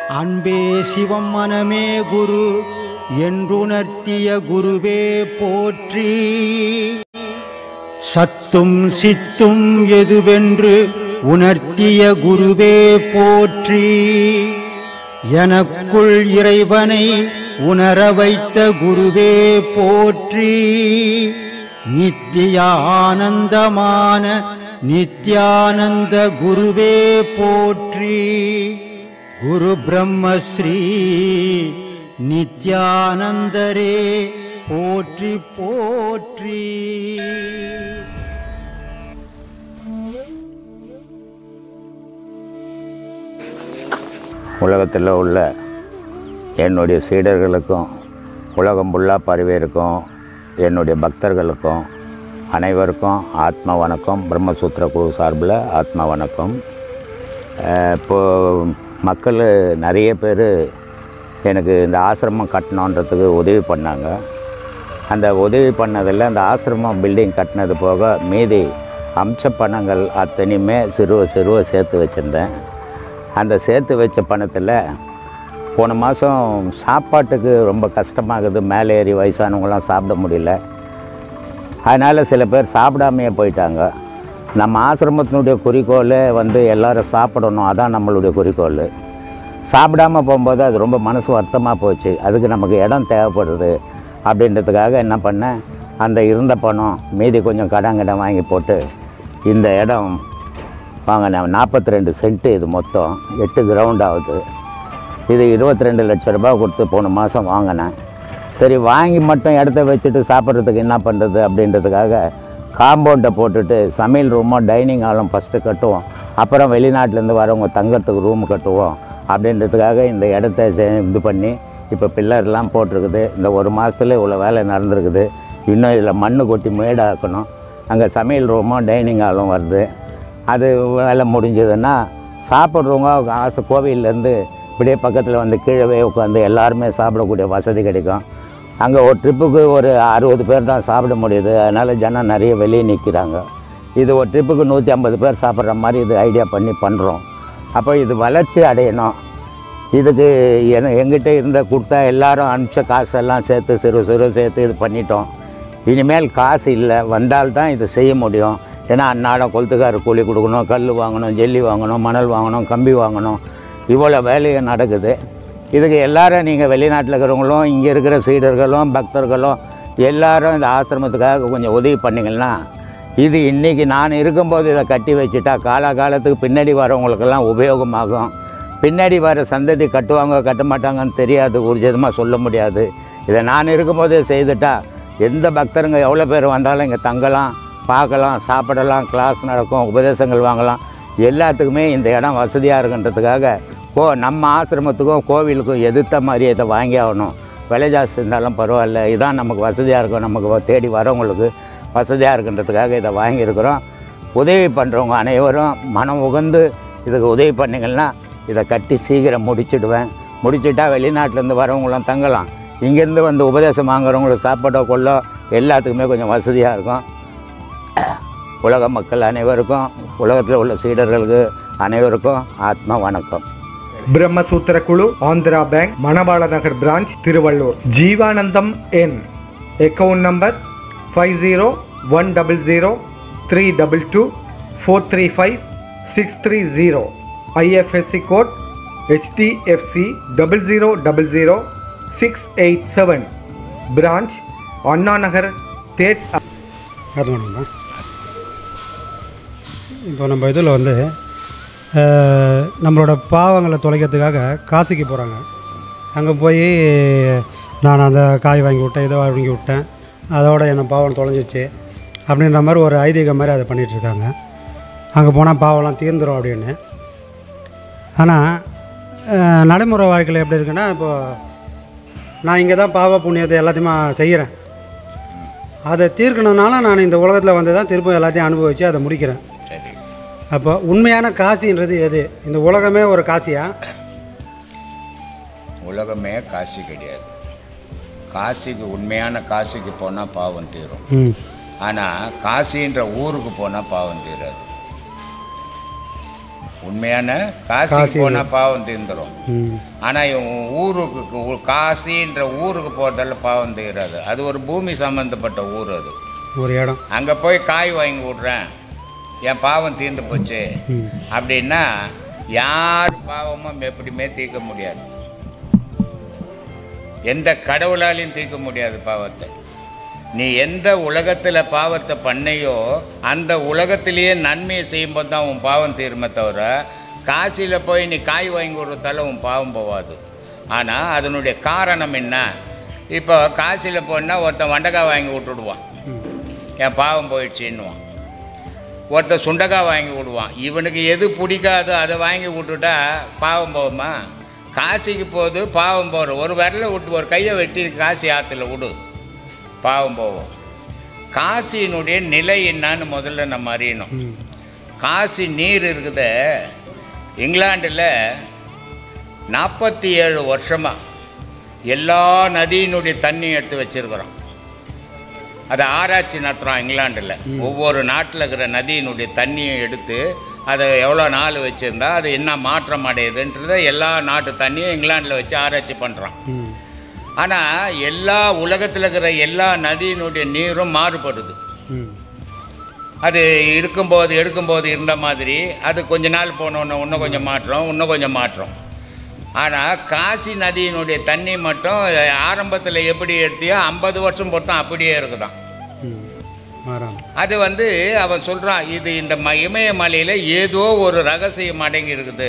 அன்பே சிவம் மனமே குரு என்றுணர்த்திய குருவே போற்றி சத்தும் சித்தும் எதுவென்று உணர்த்திய குருவே போற்றி எனக்குள் இறைவனை உணர வைத்த குருவே போற்றி நித்திய ஆனந்தமான நித்யானந்த குருவே போற்றி குரு பிரம்மஸ்ரீ நித்யானந்தரே போற்றி போற்றி உலகத்தில் உள்ள என்னுடைய சீடர்களுக்கும் உலகம் ஃபுல்லாக பரவியிருக்கும் என்னுடைய பக்தர்களுக்கும் அனைவருக்கும் ஆத்ம வணக்கம் பிரம்மசூத்திர குழு சார்பில் ஆத்ம வணக்கம் அஹ் இப்போது மக்கள் நிறைய பேர் எனக்கு இந்த ஆசிரமம் கட்டணுன்றதுக்கு உதவி பண்ணாங்க அந்த உதவி பண்ணதில் அந்த ஆசிரமம் பில்டிங் கட்டினது போக மீதி அம்ச பணங்கள் அத்தனையுமே சிறுவ சிறுவ சேர்த்து வச்சுருந்தேன் அந்த சேர்த்து வச்ச பணத்தில் போன மாதம் சாப்பாட்டுக்கு ரொம்ப கஷ்டமாகுது மேலே ஏறி வயசானவங்களாம் சாப்பிட முடியல அதனால் சில பேர் சாப்பிடாமையே போயிட்டாங்க நம்ம ஆசிரமத்தினுடைய குறிக்கோள் வந்து எல்லாரும் சாப்பிடணும் அதான் நம்மளுடைய குறிக்கோள் சாப்பிடாம போகும்போது அது ரொம்ப மனசு வருத்தமாக போச்சு அதுக்கு நமக்கு இடம் தேவைப்படுது அப்படின்றதுக்காக என்ன பண்ணேன் அந்த இருந்த பணம் மீதி கொஞ்சம் கடன் கடன் வாங்கி போட்டு இந்த இடம் வாங்கினேன் நாற்பத்தி ரெண்டு சென்ட்டு இது மொத்தம் எட்டு கிரவுண்ட் ஆகுது இது இருபத்தி ரெண்டு லட்ச ரூபாய் கொடுத்து போன மாதம் வாங்கினேன் சரி வாங்கி மட்டும் இடத்த வச்சுட்டு சாப்பிட்றதுக்கு என்ன பண்ணுறது அப்படின்றதுக்காக காம்பவுண்டை போட்டுட்டு சமையல் ரூமும் டைனிங் ஹாலும் ஃபஸ்ட்டு கட்டுவோம் அப்புறம் வெளிநாட்டிலேருந்து வரவங்க தங்கறதுக்கு ரூம் கட்டுவோம் அப்படின்றதுக்காக இந்த இடத்த செ- இது பண்ணி இப்போ பில்லர்லாம் போட்டிருக்குது இந்த ஒரு மாதத்துல இவ்வளோ வேலை நடந்திருக்குது இன்னும் இதில் மண்ணு கொட்டி மேடாக்கணும் அங்கே சமையல் ரூமும் டைனிங் ஹாலும் வருது அது வேலை முடிஞ்சதுன்னா சாப்பிட்றவங்க ஆசை கோவில்லேருந்து இப்படியே பக்கத்தில் வந்து கீழவே உட்காந்து எல்லாருமே சாப்பிடக்கூடிய வசதி கிடைக்கும் அங்கே ஒரு ட்ரிப்புக்கு ஒரு அறுபது பேர் தான் சாப்பிட முடியுது அதனால் ஜனம் நிறைய வெளியே நிற்கிறாங்க இது ஒரு ட்ரிப்புக்கு நூற்றி ஐம்பது பேர் சாப்பிட்ற மாதிரி இது ஐடியா பண்ணி பண்ணுறோம் அப்போ இது வளர்ச்சி அடையணும் இதுக்கு என எங்கிட்ட இருந்த கொடுத்தா எல்லாரும் அனுப்பிச்ச காசெல்லாம் சேர்த்து சிறு சிறு சேர்த்து இது பண்ணிட்டோம் இனிமேல் காசு இல்லை வந்தால்தான் இது செய்ய முடியும் ஏன்னா அன்னாடம் கொளுத்துக்கார கூலி கொடுக்கணும் கல் வாங்கணும் ஜல்லி வாங்கணும் மணல் வாங்கணும் கம்பி வாங்கணும் இவ்வளோ வேலையும் நடக்குது இதுக்கு எல்லாரும் நீங்கள் வெளிநாட்டில் இருக்கிறவங்களும் இங்கே இருக்கிற சீடர்களும் பக்தர்களும் எல்லாரும் இந்த ஆசிரமத்துக்காக கொஞ்சம் உதவி பண்ணிங்கன்னா இது இன்றைக்கி நான் இருக்கும்போது இதை கட்டி வச்சுட்டா காலாகாலத்துக்கு பின்னாடி வரவங்களுக்கெல்லாம் உபயோகமாகும் பின்னாடி வர சந்ததி கட்டுவாங்க கட்ட மாட்டாங்கன்னு தெரியாது ஊர்ஜிதமாக சொல்ல முடியாது இதை நான் இருக்கும்போது செய்துட்டா எந்த பக்தருங்க எவ்வளோ பேர் வந்தாலும் இங்கே தங்கலாம் பார்க்கலாம் சாப்பிடலாம் கிளாஸ் நடக்கும் உபதேசங்கள் வாங்கலாம் எல்லாத்துக்குமே இந்த இடம் வசதியாக இருக்குன்றதுக்காக கோ நம்ம ஆசிரமத்துக்கும் கோவிலுக்கும் எதிர்த்த மாதிரி இதை வாங்கி ஆகணும் விலை ஜாஸ்தி இருந்தாலும் பரவாயில்ல இதான் நமக்கு வசதியாக இருக்கும் நமக்கு தேடி வரவங்களுக்கு வசதியாக இருக்குன்றதுக்காக இதை வாங்கியிருக்கிறோம் உதவி பண்ணுறவங்க அனைவரும் மனம் உகந்து இதுக்கு உதவி பண்ணிங்கன்னா இதை கட்டி சீக்கிரம் முடிச்சிடுவேன் முடிச்சுட்டா வெளிநாட்டிலேருந்து வரவங்களும் தங்கலாம் இங்கேருந்து வந்து உபதேசம் வாங்குறவங்களுக்கு சாப்பாடோ கொள்ளோ எல்லாத்துக்குமே கொஞ்சம் வசதியாக இருக்கும் உலக மக்கள் அனைவருக்கும் உலகத்தில் உள்ள சீடர்களுக்கு அனைவருக்கும் ஆத்ம வணக்கம் பிரம்மசூத்திர குழு ஆந்திரா பேங்க் மணவாள நகர் பிரான்ச் திருவள்ளூர் ஜீவானந்தம் எண் account number five zero one double zero three double two four three five six three zero IFSC code HDFC double zero double zero six eight seven branch Anna Nagar that அது வேணுமா இப்போ நம்ம இதில் வந்து அஹ், நம்மளோட பாவங்களை தொலைக்கிறதுக்காக காசிக்கு போகிறாங்க அங்கே போய் நான் அந்த காய் வாங்கி விட்டேன் இதை வாங்கி விட்டேன் அதோட என்ன பாவம் தொலைஞ்சிச்சு அப்படின்ற மாதிரி ஒரு ஐதீகம் மாதிரி அதை பண்ணிகிட்ருக்காங்க அங்கே போனால் பாவம்லாம் தீர்ந்துடும் அப்படின்னு ஆனால் நடைமுறை வாழ்க்கையில் எப்படி இருக்குன்னா இப்போது நான் இங்கே தான் பாவ புண்ணியத்தை எல்லாத்தையுமே செய்கிறேன் அதை தீர்க்கணுனால நான் இந்த உலகத்தில் வந்து தான் திரும்ப எல்லாத்தையும் அனுபவித்து அதை முடிக்கிறேன் சரி அப்போ உண்மையான காசின்றது எது இந்த உலகமே ஒரு காசியா உலகமே காசி கிடையாது காசிக்கு உண்மையான காசிக்கு போனால் பாவம் தீரும் ம் ஆனால் காசின்ற ஊருக்கு போனால் பாவம் தீராது உண்மையான காசி காசி போனால் பாவம் தீர்ந்துடும் ம் ஆனால் இவன் ஊருக்கு ஊ- காசின்ற ஊருக்கு போகிறதால பாவம் தீராது அது ஒரு பூமி சம்மந்தப்பட்ட ஊர் அது ஒரு இடம் அங்கே போய் காய் வாங்கி விட்றேன் என் பாவம் தீர்ந்து போச்சு ம் அப்படின்னா யார் பாவமும் எப்படியுமே தீர்க்க முடியாது எந்த கடவுளாலையும் தீர்க்க முடியாது பாவத்தை நீ எந்த உலகத்தில் பாவத்தை பண்ணையோ அந்த உலகத்திலேயே நன்மையை செய்யும்போது தான் உன் பாவம் தீருமே தவிர காசியில் போய் நீ காய் வாங்கி விடுறதால உன் பாவம் போகாது ஆனால் அதனுடைய காரணம் என்ன இப்போ காசியில் போனால் ஒருத்தன் வண்டக்காய் வாங்கி விட்டுடுவான் என் பாவம் போயிடுச்சுன்னுவான் ஒருத்தன் சுண்டக்காய் வாங்கி விடுவான் இவனுக்கு எது பிடிக்காதோ அதை வாங்கி விட்டுட்டா பாவம் போகுமா காசிக்கு போகுது பாவம் போகிற ஒரு விரல விட்டு ஒரு கையை வெட்டி காசி ஆற்றுல விடு பாவம் போகும் காசியினுடைய நிலை என்னன்னு முதல்ல நம்ம அறியணும் ம் காசி நீர் இருக்குது இங்கிலாண்டில் நாற்பத்தி ஏழு வருஷமாக எல்லா நதியினுடைய தண்ணி எடுத்து வச்சிருக்கிறோம் அதை ஆராய்ச்சி நடத்துகிறோம் இங்கிலாண்டில் ஒவ்வொரு நாட்டில் இருக்கிற நதியினுடைய தண்ணியை எடுத்து அதை எவ்வளோ நாள் வச்சுருந்தா அது என்ன மாற்றம் அடையுதுன்றதை எல்லா நாட்டு தண்ணியும் இங்கிலாண்டில் வச்சு ஆராய்ச்சி பண்ணுறோம் ம் ஆனால் எல்லா உலகத்தில் இருக்கிற எல்லா நதியினுடைய நீரும் மாறுபடுது ம் அது இருக்கும்போது எடுக்கும்போது இருந்த மாதிரி அது கொஞ்ச நாள் போனோன்னு இன்னும் கொஞ்சம் மாற்றம் இன்னும் கொஞ்சம் மாற்றம் ஆனால் காசி நதியினுடைய தண்ணி மட்டும் ஆரம்பத்தில் எப்படி எடுத்தியோ ஐம்பது வருஷம் பொறுத்தும் அப்படியே இருக்குதாம் ம் மாறாம அது வந்து அவன் சொல்கிறான் இது இந்த ம இமயமலையில் ஏதோ ஒரு ரகசியம் அடங்கி இருக்குது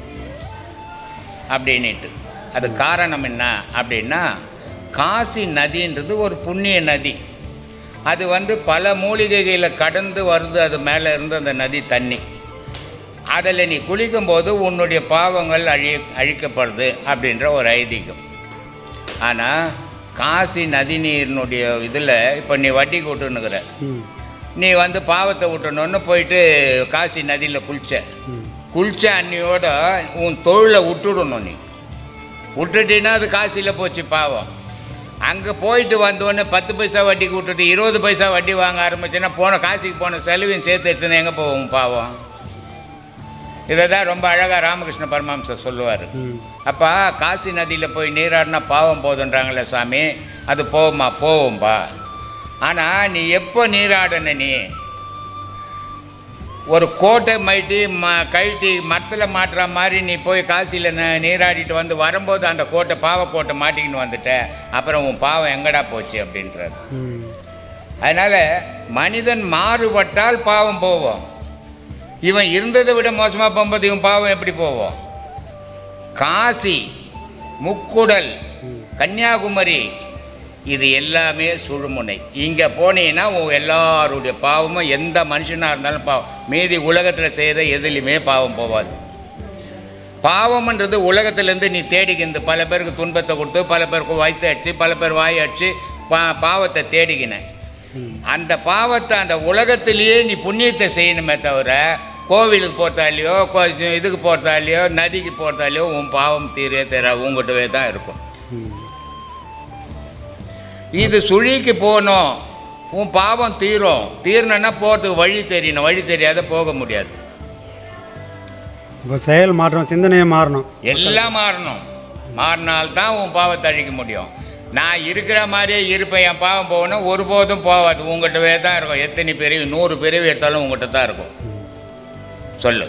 அப்படின்னுட்டு அது காரணம் என்ன அப்படின்னா காசி நதின்றது ஒரு புண்ணிய நதி அது வந்து பல மூலிகைகளை கடந்து வருது அது மேலே இருந்து அந்த நதி தண்ணி அதில் நீ குளிக்கும்போது உன்னுடைய பாவங்கள் அழி அழிக்கப்படுது அப்படின்ற ஒரு ஐதீகம் ஆனால் காசி நதி நீரினுடைய இதில் இப்போ நீ வட்டி கூட்டுனுக்குற ம் நீ வந்து பாவத்தை விட்டணுன்னு போயிட்டு காசி நதியில் குளிச்ச ம் குளிச்ச அன்னியோட உன் தொழிலை விட்டுடணும் நீ விட்டுட்டீன்னா அது காசியில் போச்சு பாவம் அங்கே போயிட்டு வந்தோடனே பத்து பைசா வட்டிக்கு விட்டுட்டு இருபது பைசா வட்டி வாங்க ஆரம்பிச்சேன்னா போன காசிக்கு போன செலவையும் சேர்த்து எடுத்துன்னு எங்கே போவோம் பாவம் இதை தான் ரொம்ப அழகாக ராமகிருஷ்ண பரமஹம்சர் சொல்லுவார் ம் அப்பா காசி நதியில் போய் நீராடினா பாவம் போதுன்றாங்களே சாமி அது போகுமா போவோம்பா ஆனால் நீ எப்போ நீராடன நீ ஒரு கோட்டை மைட்டி ம கழட்டி மரத்தில் மாட்டுற மாதிரி நீ போய் காசியில் ந- நீராடிட்டு வந்து வரும்போது அந்த கோட்டை பாவக்கோட்டை மாட்டிக்கின்னு வந்துட்ட அப்புறம் உன் பாவம் எங்கடா போச்சு அப்படின்றார் ம் அதனால் மனிதன் மாறுபட்டால் பாவம் போவோம் இவன் இருந்ததை விட மோசமாக போகும்போது இவன் பாவம் எப்படி போவோம் காசி முக்குடல் கன்னியாகுமரி இது எல்லாமே சுழுமுனை இங்கே போனீங்கன்னா உன் எல்லாருடைய பாவமும் எந்த மனுஷனாக இருந்தாலும் பாவம் மீதி உலகத்தில் செய்கிற எதுலையுமே பாவம் போகாது பாவம்ன்றது உலகத்திலேருந்து நீ தேடிக்கிந்து பல பேருக்கு துன்பத்தை கொடுத்து பல பேருக்கு வயிற்று அடிச்சு பல பேர் வாய் அடிச்சு பா பாவத்தை தேடிக்கின அந்த பாவத்தை அந்த உலகத்திலேயே நீ புண்ணியத்தை செய்யணுமே தவிர கோவிலுக்கு போகிறதாலையோ கோ இதுக்கு போகிறதாலையோ நதிக்கு போகிறதாலையோ உன் பாவம் தீரே தீரா உங்கள்கிட்டவே தான் இருக்கும் ம் இது சுழிக்கு போகணும் உன் பாவம் தீரும் தீரணுன்னா போகிறதுக்கு வழி தெரியணும் வழி தெரியாத போக முடியாது இப்போ செயல் மாற்றம் சிந்தனையை மாறணும் எல்லாம் மாறணும் மாறினால்தான் உன் பாவத்தை அழிக்க முடியும் நான் இருக்கிற மாதிரியே இருப்பேன் என் பாவம் போகணும் ஒருபோதும் போகாது உங்கள்கிட்டவே தான் இருக்கும் எத்தனை பிரிவு நூறு பிரிவு எடுத்தாலும் உங்கள்கிட்ட தான் இருக்கும் சொல்லு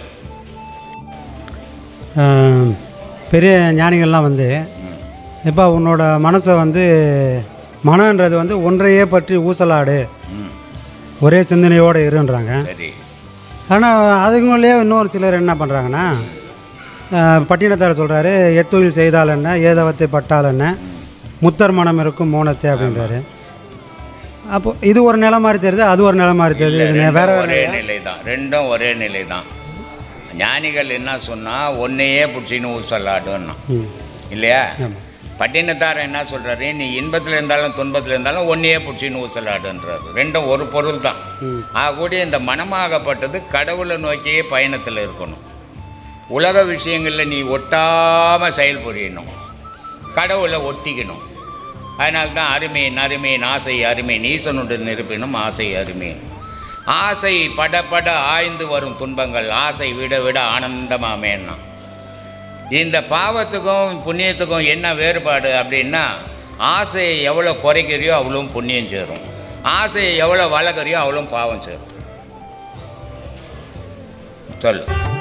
ஆஹ், பெரிய ஞானிகள்லாம் வந்து இப்போ உன்னோட மனசை வந்து மனன்றது வந்து ஒன்றையே பற்றி ஊசலாடு ம் ஒரே சிந்தனையோடு இருன்றாங்க சரி ஆனால் அதுக்குள்ளே இன்னொரு சிலர் என்ன பண்ணுறாங்கன்னா பட்டினத்தார் சொல்கிறாரு எத்தொழில் செய்தால் என்ன ஏதவத்தை பட்டால் என்ன முத்தர் மனம் இருக்கும் மோனத்தை அப்படின்றாரு அப்போ இது ஒரு நிலை மாதிரி தெரியுது அது ஒரு நிலை மாதிரி தெரியுது இது ரெண்டும் வேற ஒரே நிலை தான் ரெண்டும் ஒரே நிலை தான் ஞானிகள் என்ன சொன்னால் ஒன்றையே பிடிச்சின்னு ஊசலாடுன்னா ம் இல்லையா ஆமாம் பட்டினத்தாரன் என்ன சொல்கிறாரு நீ இன்பத்தில் இருந்தாலும் துன்பத்தில் இருந்தாலும் ஒன்றையே பிடிச்சின்னு ஊசலாடுன்றாரு ரெண்டும் ஒரு பொருள் தான் ம் ஆகக்கூடிய இந்த மனமாகப்பட்டது கடவுளை நோக்கியே பயணத்தில் இருக்கணும் உலக விஷயங்களில் நீ ஒட்டாமல் செயல்புரியணும் கடவுளை ஒட்டிக்கணும் அதனால தான் அருமையின் அருமையின் ஆசை அருமை நீசனுடன் நிரப்பினும் ஆசை அருமையின் ஆசை பட பட ஆய்ந்து வரும் துன்பங்கள் ஆசை விட விட ஆனந்தமாமேன்னா இந்த பாவத்துக்கும் புண்ணியத்துக்கும் என்ன வேறுபாடு அப்படின்னா ஆசையை எவ்வளோ குறைக்கிறியோ அவ்வளோ புண்ணியம் சேரும் ஆசையை எவ்வளோ வளர்க்குறியோ அவ்வளோ பாவம் சேரும் சொல்லு